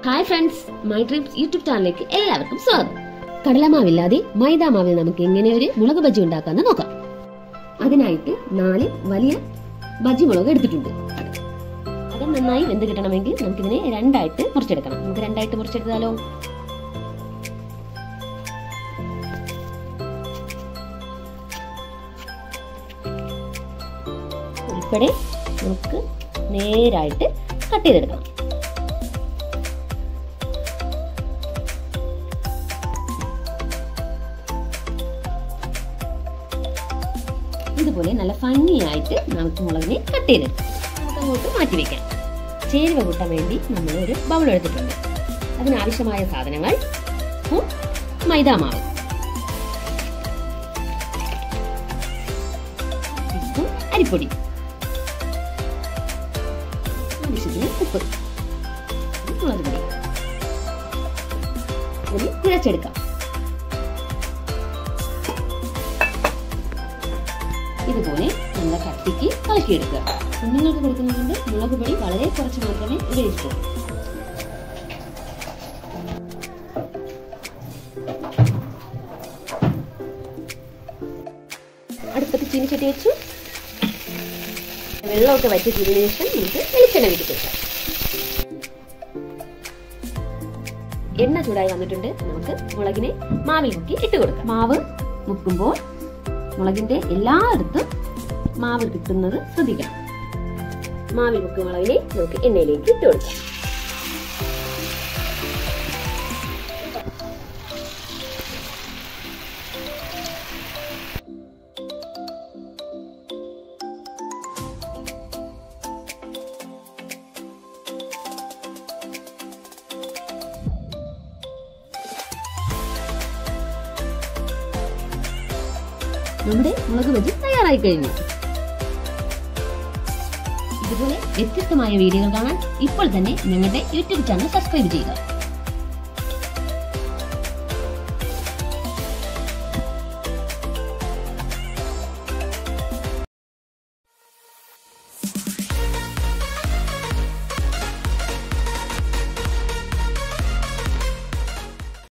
hi friends my dreams YouTube ചാനലിലേക്ക് എല്ലാവർക്കും സ്വാഗതം കടലമാവില്ലാതെ മൈദാ മാവിൽ നമുക്ക് എങ്ങനെ ഒരു മുളക് ബജി ഉണ്ടാക്കാന്ന് നോക്കാം അതിനായിട്ട് നാല് വലിയ ബജി മുളക് എടുത്തിട്ടുണ്ട് അത് നന്നായി വെന്ത് കിട്ടണമെങ്കിൽ നമുക്കിതിനെ രണ്ടായിട്ട് മുറിച്ചെടുക്കണം നമുക്ക് രണ്ടായിട്ട് മുറിച്ചെടുത്താലോ ഉൾപ്പെടെ നമുക്ക് നേരായിട്ട് കട്ട് ചെയ്തെടുക്കണം ഇതുപോലെ നല്ല ഭംഗിയായിട്ട് നമുക്ക് മുളകിനെ കട്ട് ചെയ്തെടുക്കാം നമുക്ക് അങ്ങോട്ട് മാറ്റി വെക്കാം ചേരുവ കൂട്ടാൻ വേണ്ടി നമ്മൾ ഒരു ബൗൾ എടുത്തിട്ടുണ്ട് അതിനാവശ്യമായ സാധനങ്ങൾ ഉപ്പും മൈദാമാവ് ഉപ്പും അരിപ്പൊടി ആവശ്യത്തിന് ഉപ്പ് മുളക് പൊടി ഇനി കുഴച്ചെടുക്കാം ഇതുപോലെ നല്ല കട്ടിക്ക് കളക്കിയെടുക്കുക കുഞ്ഞുങ്ങൾക്ക് കൊടുക്കുന്നതുകൊണ്ട് മുളക് പൊടി വളരെ കുറച്ച് മാത്രമേ ഉപയോഗിച്ചുള്ളൂ അടുപ്പത്ത് ചീനിച്ചട്ടി വെച്ചു വെള്ളമൊക്കെ വറ്റിച്ചതിന് ശേഷം നമുക്ക് വെളിച്ചെണ്ണ വീട്ടി കൊടുക്കാം എണ്ണ ചൂടായി വന്നിട്ടുണ്ട് നമുക്ക് മുളകിനെ മാവിൽ മുക്കി ഇട്ട് കൊടുക്കാം മാവ് മുക്കുമ്പോൾ മുളകിന്റെ എല്ലായിടത്തും മാവ് കിട്ടുന്നത് ശ്രദ്ധിക്കണം മാവിൽ മുക്ക് മുളകിനെ നമുക്ക് എണ്ണയിലേക്ക് ഇട്ട് കൊടുക്കാം നമ്മുടെ മുളക് ബജി തയ്യാറായി കഴിഞ്ഞു ഇതുപോലെ വ്യത്യസ്തമായ വീഡിയോകൾ കാണാൻ ഇപ്പോൾ തന്നെ ഞങ്ങളുടെ യൂട്യൂബ് ചാനൽ സബ്സ്ക്രൈബ് ചെയ്യുക